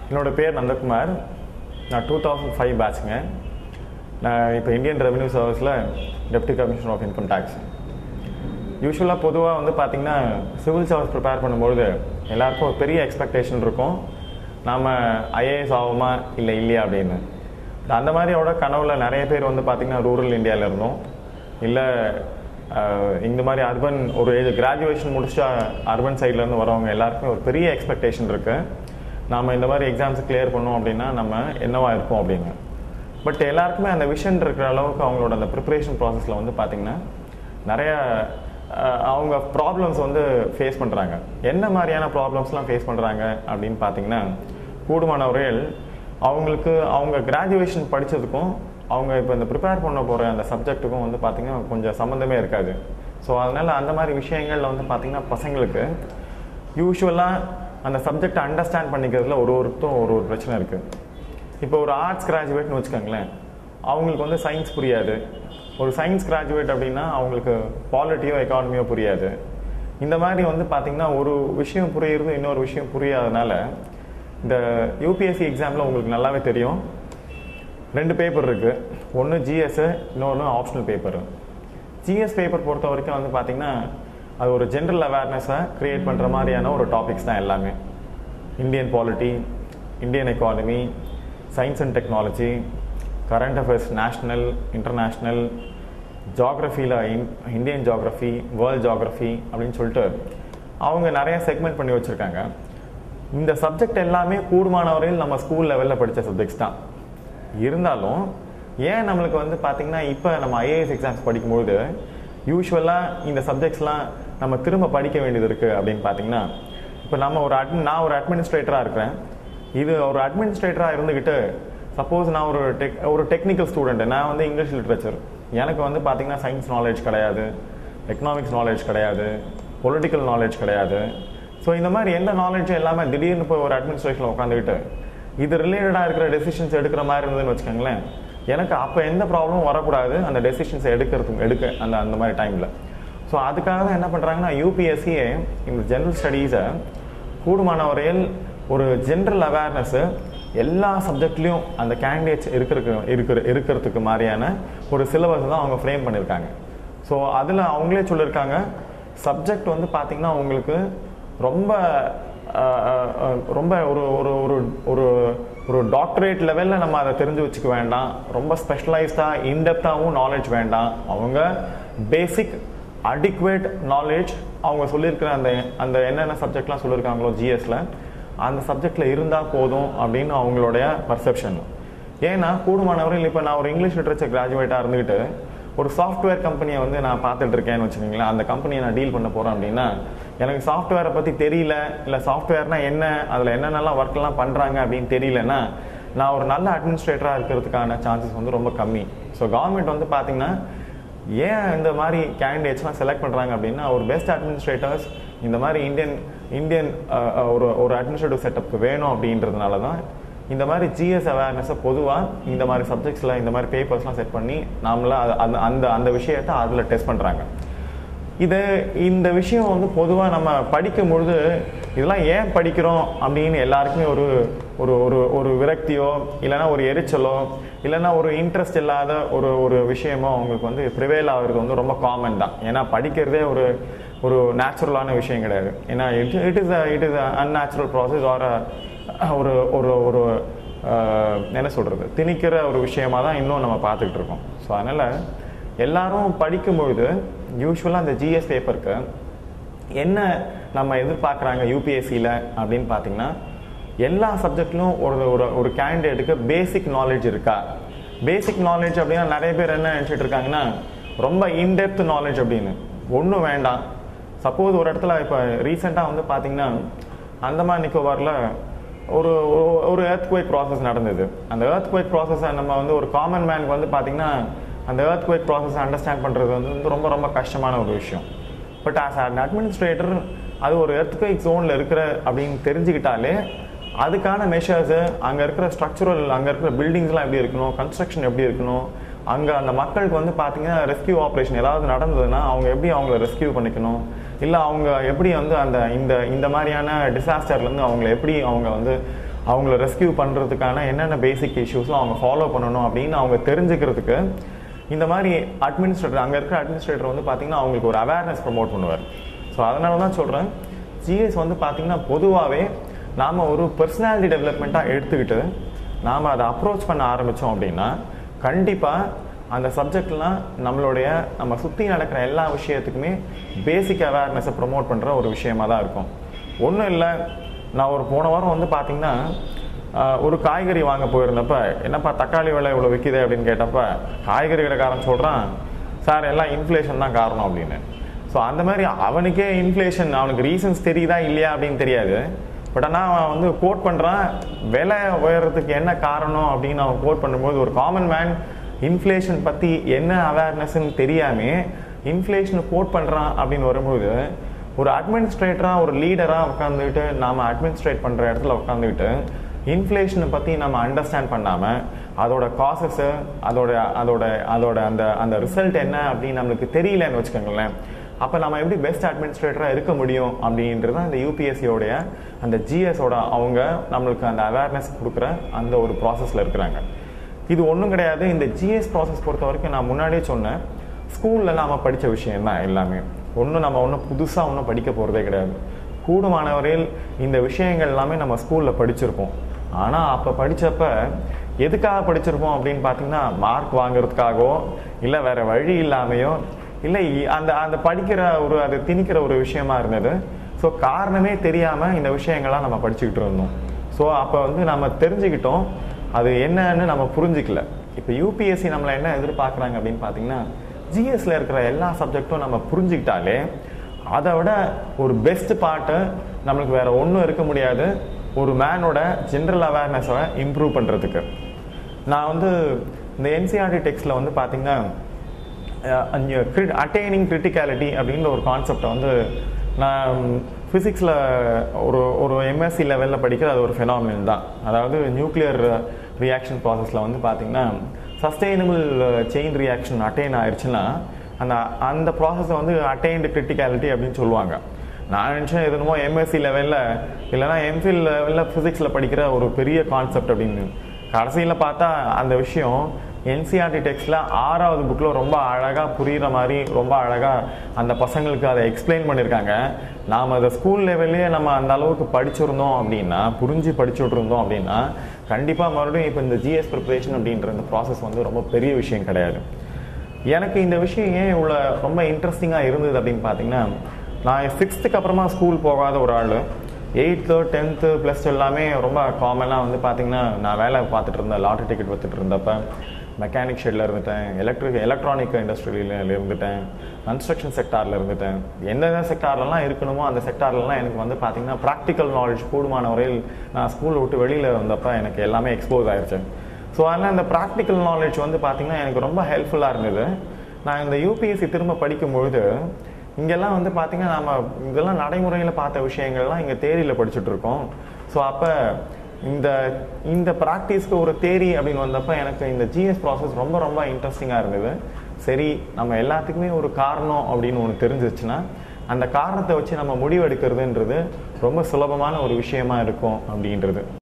என்னோட பேர் நந்தகுமார் நான் டூ தௌசண்ட் ஃபைவ் பேட்ச்ங்க நான் இப்போ இந்தியன் ரெவன்யூ சர்வீஸில் deputy commissioner of income tax யூஸ்வலாக பொதுவாக வந்து பார்த்திங்கன்னா சிவில் சர்வீஸ் ப்ரிப்பேர் பண்ணும்பொழுது எல்லாருக்கும் ஒரு பெரிய எக்ஸ்பெக்டேஷன் இருக்கும் நாம் ஐஏஎஸ் ஆகுமா இல்லை இல்லையா அப்படின்னு But அந்த மாதிரியோட கனவுல நிறைய பேர் வந்து பார்த்திங்கன்னா ரூரல் இந்தியாவில் இருந்தோம் இல்லை இந்த மாதிரி அர்பன் ஒரு ஏஜ் கிராஜுவேஷன் முடிச்சா அர்பன் சைட்லேருந்து வரவங்க எல்லாருக்குமே ஒரு பெரிய எக்ஸ்பெக்டேஷன் இருக்குது நாம் இந்த மாதிரி எக்ஸாம்ஸ் கிளியர் பண்ணோம் அப்படின்னா நம்ம என்னவா இருப்போம் அப்படின்னு பட் எல்லாருக்குமே அந்த விஷன் இருக்கிற அளவுக்கு அவங்களோட அந்த ப்ரிப்பரேஷன் ப்ராசஸில் வந்து பார்த்திங்கன்னா நிறைய அஹ், அவங்க ப்ராப்ளம்ஸ் வந்து ஃபேஸ் பண்ணுறாங்க என்ன மாதிரியான ப்ராப்ளம்ஸ்லாம் ஃபேஸ் பண்ணுறாங்க அப்படின்னு பார்த்தீங்கன்னா கூடுமானவர்கள் அவங்களுக்கு அவங்க கிராஜுவேஷன் படித்ததுக்கும் அவங்க இப்போ இந்த ப்ரிப்பேர் பண்ண போகிற அந்த சப்ஜெக்ட்டுக்கும் வந்து பார்த்திங்கன்னா கொஞ்சம் சம்மந்தமே இருக்காது ஸோ அதனால் அந்த மாதிரி விஷயங்களில் வந்து பார்த்திங்கன்னா பசங்களுக்கு யூஸ்வலாக அந்த சப்ஜெக்டை அண்டர்ஸ்டாண்ட் பண்ணிக்கிறதுல ஒரு ஒருத்தரும் ஒரு ஒரு பிரச்சனை இருக்குது இப்போ ஒரு ஆர்ட்ஸ் கிராஜுவேட்னு வச்சுக்கோங்களேன் அவங்களுக்கு வந்து சயின்ஸ் புரியாது ஒரு சயின்ஸ் கிராஜுவேட் அப்படின்னா அவங்களுக்கு பாலிட்டியோ எக்கானமியோ புரியாது இந்த மாதிரி வந்து பார்த்திங்கன்னா ஒரு விஷயம் புரியுறது இன்னொரு விஷயம் புரியாதனால இந்த யூபிஎஸ்சி எக்ஸாமில் உங்களுக்கு நல்லாவே தெரியும் ரெண்டு பேப்பர் இருக்குது ஒன்று ஜிஎஸ் இன்னொன்று ஆப்ஷனல் பேப்பர் ஜிஎஸ் பேப்பர் பொறுத்த வரைக்கும் வந்து பார்த்திங்கன்னா அது ஒரு ஜென்ரல் அவேர்னஸை க்ரியேட் பண்ணுற மாதிரியான ஒரு டாபிக்ஸ் தான் எல்லாமே Indian polity Indian economy science and technology current affairs national international ஜாகிரஃபியில் இந்தியன் ஜாகிரஃபி வேர்ல்ட் ஜாகிரஃபி அப்படின்னு சொல்லிட்டு அவங்க நிறைய செக்மெண்ட் பண்ணி வச்சுருக்காங்க இந்த சப்ஜெக்ட் எல்லாமே கூடுமானவரையில் நம்ம ஸ்கூல் லெவலில் படித்த சப்ஜெக்ட்ஸ் தான் இருந்தாலும் ஏன் நம்மளுக்கு வந்து பார்த்தீங்கன்னா இப்போ நம்ம ஐஏஎஸ் எக்ஸாம்ஸ் படிக்கும்போது யூஸ்வலாக இந்த சப்ஜெக்ட்ஸ்லாம் நம்ம திரும்ப படிக்க வேண்டியது இருக்குது அப்படின்னு பார்த்தீங்கன்னா இப்போ நம்ம ஒரு அட்மின் நான் ஒரு அட்மினிஸ்ட்ரேட்டராக இருக்கிறேன் இது ஒரு அட்மினிஸ்ட்ரேட்டராக இருந்துக்கிட்டு சப்போஸ் நான் ஒரு டெக் ஒரு டெக்னிக்கல் ஸ்டூடெண்ட் நான் வந்து இங்கிலீஷ் லிட்ரேச்சர் எனக்கு வந்து பார்த்தீங்கன்னா சயின்ஸ் நாலேஜ் கிடையாது எக்கனாமிக்ஸ் நாலேஜ் கிடையாது பொலிட்டிக்கல் நாலேஜ் கிடையாது ஸோ இந்த மாதிரி எந்த நாலேஜும் எல்லாமே திடீர்னு போய் ஒரு அட்மினிஸ்ட்ரேஷனில் உட்காந்துக்கிட்டு இது ரிலேட்டடாக இருக்கிற டெசிஷன்ஸ் எடுக்கிற மாதிரி இருந்ததுன்னு வச்சுக்கோங்களேன் எனக்கு அப்போ எந்த ப்ராப்ளமும் வரக்கூடாது அந்த டெசிஷன்ஸை எடுக்கிறதுக்கு எடுக்க அந்த அந்த மாதிரி டைமில் ஸோ அதுக்காக தான் என்ன பண்ணுறாங்கன்னா யூபிஎஸ்சியே இந்த ஜென்ரல் ஸ்டடீஸை கூடுமான வரையில் ஒரு ஜென்ரல் அவேர்னஸ்ஸு எல்லா சப்ஜெக்ட்லேயும் அந்த கேண்டிடேட்ஸ் இருக்கிறதுக்கு இருக்கிற இருக்கிறதுக்கு மாதிரியான ஒரு சிலபஸ் தான் அவங்க ஃப்ரேம் பண்ணியிருக்காங்க ஸோ அதில் அவங்களே சொல்லியிருக்காங்க சப்ஜெக்ட் வந்து பார்த்திங்கன்னா உங்களுக்கு ரொம்ப அஹ், அஹ், அஹ், ரொம்ப ஒரு ஒரு ஒரு ஒரு ஒரு டாக்டரேட் லெவலில் நம்ம அதை தெரிஞ்சு வச்சுக்க வேண்டாம் ரொம்ப ஸ்பெஷலைஸ்டாக இன்டெப்த்தாகவும் நாலேஜ் வேண்டாம் அவங்க பேசிக் அடிக்குவேட் நாலேஜ் அவங்க சொல்லியிருக்கிற அந்த அந்த என்னென்ன சப்ஜெக்ட்லாம் சொல்லியிருக்காங்களோ ஜிஎஸ்ல அந்த சப்ஜெக்டில் இருந்தால் போதும் அப்படின்னு அவங்களுடைய பர்செப்ஷன் ஏன்னா கூடுமானவர்கள் இப்போ நான் ஒரு இங்கிலீஷ் லிட்ரேச்சர் கிராஜுவேட்டாக இருந்துக்கிட்டு ஒரு சாஃப்ட்வேர் கம்பெனியை வந்து நான் பார்த்துட்டு இருக்கேன்னு வச்சுக்கோங்களேன் அந்த கம்பெனியை நான் டீல் பண்ண போகிறேன் அப்படின்னா எனக்கு சாஃப்ட்வேரை பற்றி தெரியல இல்லை சாஃப்ட்வேர்னா என்ன அதில் என்னென்னலாம் ஒர்க்லாம் பண்ணுறாங்க அப்படின்னு தெரியலன்னா நான் ஒரு நல்ல அட்மினிஸ்ட்ரேட்டராக இருக்கிறதுக்கான சான்சஸ் வந்து ரொம்ப கம்மி ஸோ கவர்மெண்ட் வந்து பார்த்தீங்கன்னா ஏன் இந்த மாதிரி கேண்டிடேட்ஸ்லாம் செலக்ட் பண்ணுறாங்க அப்படின்னா ஒரு பெஸ்ட் அட்மினிஸ்ட்ரேட்டர்ஸ் இந்த மாதிரி இந்தியன் இந்தியன் ஒரு ஒரு அட்மினிஸ்ட்ரேட்டிவ் செட்டப்க்கு வேணும் அப்படின்றதுனால தான் இந்த மாதிரி ஜிஎஸ் அவேர்னஸை பொதுவாக இந்த மாதிரி சப்ஜெக்ட்ஸில் இந்த மாதிரி பேப்பர்ஸ்லாம் செட் பண்ணி நாமளா அது- அந்த அந்த அந்த விஷயத்தை அதில் டெஸ்ட் பண்ணுறாங்க இது இந்த விஷயம் வந்து பொதுவாக நம்ம படிக்கும் பொழுது இதெல்லாம் ஏன் படிக்கிறோம் அப்படின்னு எல்லாருக்குமே ஒரு ஒரு ஒரு ஒரு விரக்தியோ இல்லைன்னா ஒரு எரிச்சலோ இல்லைன்னா ஒரு இன்ட்ரெஸ்ட் இல்லாத ஒரு ஒரு விஷயமோ அவங்களுக்கு வந்து ப்ரிவேல் ஆகுறது வந்து ரொம்ப காமன் தான் ஏன்னா படிக்கிறதே ஒரு ஒரு நேச்சுரலான விஷயம் கிடையாது ஏன்னா it it is it is unnatural process or ஒரு ஒரு ஒரு அஹ், என்ன சொல்கிறது திணிக்கிற ஒரு விஷயமா தான் இன்னும் நம்ம பார்த்துக்கிட்டு இருக்கோம் ஸோ அதனால் எல்லாரும் படிக்கும்பொழுது யூஸ்வலாக அந்த ஜிஎஸ் பேப்பருக்கு என்ன நம்ம எதிர்பார்க்குறாங்க யூபிஎஸ்சியில் அப்படின்னு பார்த்தீங்கன்னா எல்லா சப்ஜெக்ட்லையும் ஒரு ஒரு ஒரு கேண்டிடேட்டுக்கு பேசிக் நாலேஜ் இருக்கா பேசிக் நாலேஜ் அப்படின்னா நிறைய பேர் என்ன நினச்சிட்டு இருக்காங்கன்னா ரொம்ப இன்டெப்த் நாலேஜ் அப்படின்னு ஒன்றும் வேண்டாம் சப்போஸ் ஒரு இடத்துல இப்போ ரீசெண்டாக வந்து பார்த்தீங்கன்னா அந்தமான் நிக்கோபாரில் ஒரு ஒரு- ஒரு எர்த்குவேக் ப்ராசஸ் நடந்தது அந்த எர்த்குவேக் ப்ராசஸை நம்ம வந்து ஒரு காமன் மேனுக்கு வந்து பார்த்தீங்கன்னா அந்த எர்த்குவேக் ப்ராசஸை அண்டர்ஸ்டாண்ட் பண்ணுறது வந்து வந்து ரொம்ப ரொம்ப கஷ்டமான ஒரு விஷயம் பட் ஆஸ் அன் அட்மினிஸ்ட்ரேட்டர் அது ஒரு எர்த்குவேக் ஜோனில் இருக்கிற அப்படின்னு தெரிஞ்சுக்கிட்டாலே அதுக்கான மெஷர்ஸு அங்கே இருக்கிற ஸ்ட்ரக்சரல் அங்கே இருக்கிற பில்டிங்ஸ்லாம் எப்படி இருக்கணும் கன்ஸ்ட்ரக்ஷன் எப்படி இருக்கணும் அங்கே அந்த மக்களுக்கு வந்து பார்த்தீங்கன்னா ரெஸ்கியூ ஆப்ரேஷன் ஏதாவது நடந்ததுன்னா அவங்க எப்படி அவங்கள ரெஸ்கியூ பண்ணிக்கணும் இல்லை அவங்க எப்படி வந்து அந்த இந்த இந்த மாதிரியான டிசாஸ்டர்லேருந்து அவங்கள எப்படி அவங்க வந்து அவங்கள ரெஸ்கியூ பண்ணுறதுக்கான என்னென்ன பேசிக் இஷ்யூஸ்லாம் அவங்க ஃபாலோ பண்ணணும் அப்படின்னு அவங்க தெரிஞ்சுக்கிறதுக்கு இந்த மாதிரி அட்மினிஸ்ட்ரேட்டர் அங்கே இருக்கிற அட்மினிஸ்ட்ரேட்டர் வந்து பார்த்தீங்கன்னா அவங்களுக்கு ஒரு அவேர்னஸ் ப்ரமோட் பண்ணுவார் ஸோ அதனால தான் சொல்கிறேன் ஜிஎஸ் வந்து பார்த்தீங்கன்னா பொதுவாகவே நாம் ஒரு பர்சனாலிட்டி டெவலப்மெண்ட்டாக எடுத்துக்கிட்டு நாம் அதை அப்ரோச் பண்ண ஆரம்பித்தோம் அப்படின்னா கண்டிப்பாக அந்த சப்ஜெக்ட்லாம் நம்மளுடைய நம்ம சுற்றி நடக்கிற எல்லா விஷயத்துக்குமே பேசிக் அவேர்னஸை ப்ரொமோட் பண்ணுற ஒரு விஷயமா தான் இருக்கும் ஒன்றும் இல்லை நான் ஒரு போன வாரம் வந்து பார்த்தீங்கன்னா ஆஹ், ஒரு காய்கறி வாங்க போயிருந்தப்ப என்னப்பா தக்காளி விலை இவ்வளோ விற்கிது அப்படின்னு கேட்டப்ப காய்கறி கடைக்காரன் சொல்கிறான் சார் எல்லாம் இன்ஃப்ளேஷன் தான் காரணம் அப்படின்னு ஸோ அந்த மாதிரி அவனுக்கே இன்ஃப்ளேஷன் அவனுக்கு ரீசன்ஸ் தெரியுதா இல்லையா அப்படின்னு தெரியாது பட் ஆனால் அவன் வந்து கோட் பண்ணுறான் விலை உயர்றதுக்கு என்ன காரணம் அப்படின்னு அவன் கோட் பண்ணும்போது ஒரு காமன் மேன் இன்ஃப்ளேஷன் பற்றி என்ன அவேர்னஸ்ன்னு தெரியாமே இன்ஃப்ளேஷனை கோட் பண்ணுறான் அப்படின்னு வரும்போது ஒரு அட்மினிஸ்ட்ரேட்டராக ஒரு லீடராக உட்காந்துக்கிட்டு நாம் அட்மினிஸ்ட்ரேட் பண்ணுற இடத்துல உட்காந்துக்கிட்டு இன்ஃப்ளேஷனை பற்றி நம்ம அண்டர்ஸ்டாண்ட் பண்ணாமல் அதோட காசஸு அதோட அதோட அதோட அந்த அந்த ரிசல்ட் என்ன அப்படின்னு நம்மளுக்கு தெரியலன்னு வச்சுக்கோங்களேன் அப்போ நம்ம எப்படி பெஸ்ட் அட்மினிஸ்ட்ரேட்டராக இருக்க முடியும் அப்படின்றது தான் இந்த யூபிஎஸ்சியோடைய அந்த ஜிஎஸோட அவங்க நம்மளுக்கு அந்த அவேர்னஸ் கொடுக்குற அந்த ஒரு ப்ராசஸில் இருக்கிறாங்க இது ஒன்றும் கிடையாது இந்த ஜிஎஸ் ப்ராசஸ் பொறுத்த வரைக்கும் நான் முன்னாடியே சொன்னேன் ஸ்கூலில் நாம் படித்த விஷயம் தான் எல்லாமே ஒன்றும் நம்ம ஒன்றும் புதுசாக ஒன்றும் படிக்க போகிறதே கிடையாது கூடுமானவரையில் இந்த விஷயங்கள் எல்லாமே நம்ம ஸ்கூலில் படிச்சிருப்போம் ஆனால் அப்போ படித்தப்ப எதுக்காக படிச்சிருப்போம் அப்படின்னு பார்த்தீங்கன்னா மார்க் வாங்குறதுக்காகவோ இல்லை வேற வழி இல்லாமையோ இல்லை இ- அந்த அந்த படிக்கிற ஒரு அது திணிக்கிற ஒரு விஷயமா இருந்தது ஸோ காரணமே தெரியாமல் இந்த விஷயங்கள்லாம் நம்ம படிச்சுக்கிட்டு இருந்தோம் ஸோ அப்போ வந்து நம்ம தெரிஞ்சுக்கிட்டோம் அது என்னன்னு நம்ம புரிஞ்சிக்கல இப்போ யூபிஎஸ்சி நம்மளை என்ன எதிர்பார்க்குறாங்க அப்படின்னு பார்த்தீங்கன்னா ஜிஎஸ்ல இருக்கிற எல்லா சப்ஜெக்ட்டும் நம்ம புரிஞ்சுக்கிட்டாலே அதை விட ஒரு பெஸ்ட் பார்ட்டு நம்மளுக்கு வேற ஒன்றும் இருக்க முடியாது ஒரு மேனோட ஜென்ரல் அவேர்னஸை இம்ப்ரூவ் பண்ணுறதுக்கு நான் வந்து இந்த என்சிஆர்டி டெக்ஸ்டில் வந்து பார்த்தீங்கன்னா அட்டைனிங் கிரிட்டிகாலிட்டி அப்படின்ற ஒரு கான்செப்டை வந்து நான் ஃபிசிக்ஸில் ஒரு ஒரு எம்எஸ்சி லெவலில் படிக்கிற அது ஒரு ஃபெனாமினல் தான் அதாவது நியூக்ளியர் ரியாக்ஷன் ப்ராசஸில் வந்து பார்த்தீங்கன்னா சஸ்டெயினபிள் செயின் ரியாக்ஷன் அட்டைன் ஆயிடுச்சுன்னா அந்த அந்த ப்ராசஸை வந்து அட்டைன்டு கிரிட்டிகாலிட்டி அப்படின்னு சொல்லுவாங்க நான் நினச்சேன் இது என்னமோ எம்எஸ்சி லெவலில் இல்லைன்னா எம்ஃபில் லெவலில் ஃபிசிக்ஸில் படிக்கிற ஒரு பெரிய கான்செப்ட் அப்படின்னு கடைசியில் பார்த்தா அந்த விஷயம் என்சிஆர்டி டெக்ஸ்டில் ஆறாவது புக்கில் ரொம்ப அழகாக புரிகிற மாதிரி ரொம்ப அழகாக அந்த பசங்களுக்கு அதை எக்ஸ்பிளைன் பண்ணியிருக்காங்க நாம் அதை ஸ்கூல் லெவல்லே நம்ம அந்த அளவுக்கு படிச்சிருந்தோம் அப்படின்னா புரிஞ்சு படிச்சுட்டு இருந்தோம் அப்படின்னா கண்டிப்பாக மறுபடியும் இப்போ இந்த ஜிஎஸ் ப்ரிப்பரேஷன் அப்படின்ற இந்த ப்ராசஸ் வந்து ரொம்ப பெரிய விஷயம் கிடையாது எனக்கு இந்த விஷயம் ஏன் இவ்வளோ ரொம்ப இன்ட்ரெஸ்டிங்காக இருந்தது அப்படின்னு பார்த்தீங்கன்னா நான் சிக்ஸ்த்துக்கு அப்புறமா ஸ்கூல் போகாத ஒரு ஆள் எயித்து டென்த்து ப்ளஸ் எல்லாமே ரொம்ப காமனாக வந்து பார்த்தீங்கன்னா நான் வேலை பார்த்துட்டு இருந்தேன் லாட்ரி டிக்கெட் வித்துட்டு இருந்தப்ப மெக்கானிக் ஷெட்டில் இருந்துட்டேன் எலக்ட்ரிக் எலக்ட்ரானிக் இண்டஸ்ட்ரியில இருந்துட்டேன் கன்ஸ்ட்ரக்ஷன் செக்டாரில் இருந்துட்டேன் எந்தெந்த செக்டார்லலாம் இருக்கணுமோ அந்த செக்டார்லலாம் எனக்கு வந்து பார்த்தீங்கன்னா ப்ராக்டிக்கல் நாலேஜ் கூடுமான வரையில் நான் ஸ்கூலை விட்டு வெளியில் வந்தப்ப எனக்கு எல்லாமே எக்ஸ்போஸ் ஆயிடுச்சு ஸோ அதனால் இந்த ப்ராக்டிக்கல் நாலேஜ் வந்து பார்த்தீங்கன்னா எனக்கு ரொம்ப ஹெல்ப்ஃபுல்லாக இருந்தது நான் இந்த யூபிஎஸ்சி திரும்ப படிக்கும்பொழுது இங்கெல்லாம் வந்து பார்த்தீங்கன்னா நம்ம இதெல்லாம் நடைமுறையில் பார்த்த விஷயங்கள்லாம் இங்கே தேரியில் படிச்சுட்டு இருக்கோம் ஸோ அப்போ இந்த இந்த ப்ராக்டிஸ்க்கு ஒரு தேரி அப்படின்னு வந்தப்போ எனக்கு இந்த ஜிஎஸ் ப்ராசஸ் ரொம்ப ரொம்ப இன்ட்ரெஸ்டிங்காக இருந்தது சரி நம்ம எல்லாத்துக்குமே ஒரு காரணம் அப்படின்னு ஒன்று தெரிஞ்சிச்சுன்னா அந்த காரணத்தை வச்சு நம்ம முடிவெடுக்கிறதுன்றது ரொம்ப சுலபமான ஒரு விஷயமா இருக்கும் அப்படின்றது